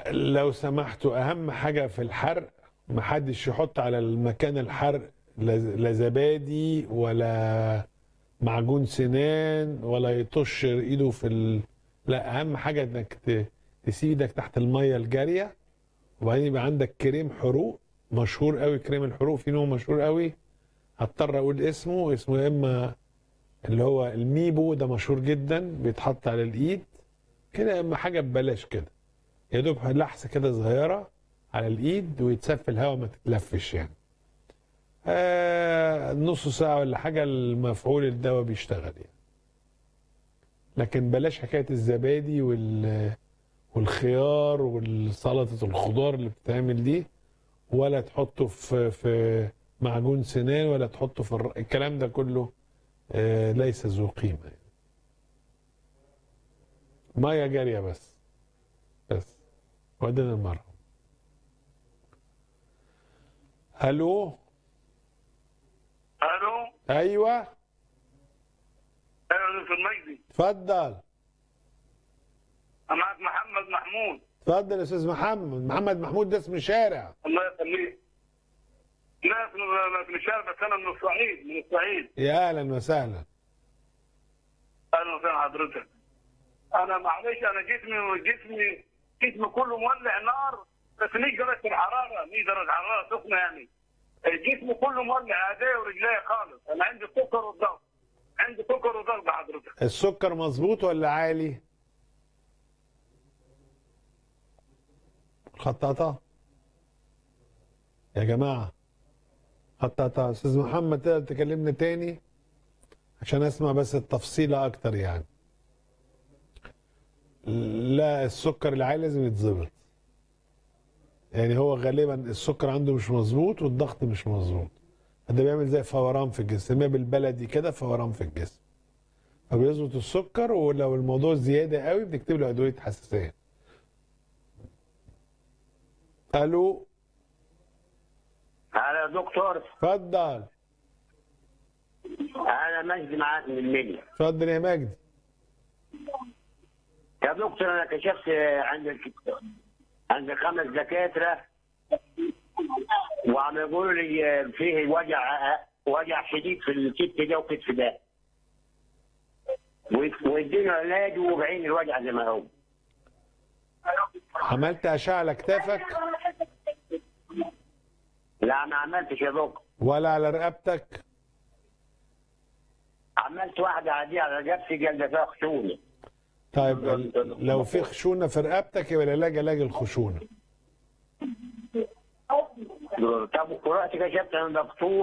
لو سمحتوا اهم حاجه في الحرق محدش يحط على المكان الحرق لا لا زبادي ولا معجون سنان ولا يطش ايده في ال... لا اهم حاجه انك ت- تسيب ايدك تحت الميه الجاريه وبعدين يبقى عندك كريم حروق مشهور قوي كريم الحروق في نوع مشهور قوي هضطر اقول اسمه اسمه يا اما اللي هو الميبو ده مشهور جدا بيتحط على الايد كده يا اما حاجه ببلاش كده يا دوب لحسه كده صغيره على الايد ويتساب في الهواء ما تتلفش يعني آه نص ساعه ولا حاجه المفعول الدواء بيشتغل يعني لكن بلاش حكايه الزبادي وال والخيار والسلطه الخضار اللي بتتعمل دي ولا تحطه في في معجون سنان ولا تحطه في الر... الكلام ده كله آه ليس ذو قيمه يعني. ميه جاريه بس بس وبعدين المرهم الو الو ايوه ايوه دكتور مجدي اتفضل انا معك محمد محمود اتفضل يا استاذ محمد محمد محمود ده اسم شارع الله يخليك لا في في الشارع بس انا من الصعيد من الصعيد يا اهلا وسهلا اهلا وسهلا حضرتك انا معلش انا جسمي جسمي جسمي كله مولع نار بس مش درجه الحراره مش درجه حراره سخنه يعني جسمي كله مولع ايديا ورجليا خالص انا عندي سكر وضغط عندي سكر وضغط حضرتك السكر مظبوط ولا عالي خطاطة يا جماعة خطاطة استاذ محمد تقدر تكلمنا تاني عشان اسمع بس التفصيلة اكتر يعني لا السكر العالي لازم يتظبط يعني هو غالبا السكر عنده مش مظبوط والضغط مش مظبوط ده بيعمل زي فوران في الجسم سميها بالبلدي كده فوران في الجسم فبيظبط السكر ولو الموضوع زياده قوي بنكتب له ادويه حساسيه الو هلا يا دكتور اتفضل انا مجدي معاك من المنيا اتفضل يا مجدي يا دكتور انا كشفت عند الك- عند خمس دكاتره وعم يقولوا لي فيه وجع وجع شديد في الكتف ده وكتف ده ويديني علاج وبعين الوجع زي ما هو عملت اشعه على كتافك لا ما عملتش يا دكتور ولا على رقبتك عملت واحده عاديه على رقبتي قال ده فيها خشونه طيب ال- لو في خشونه في رقبتك يبقى العلاج علاج الخشونه طب ورحت كشفت عند دكتور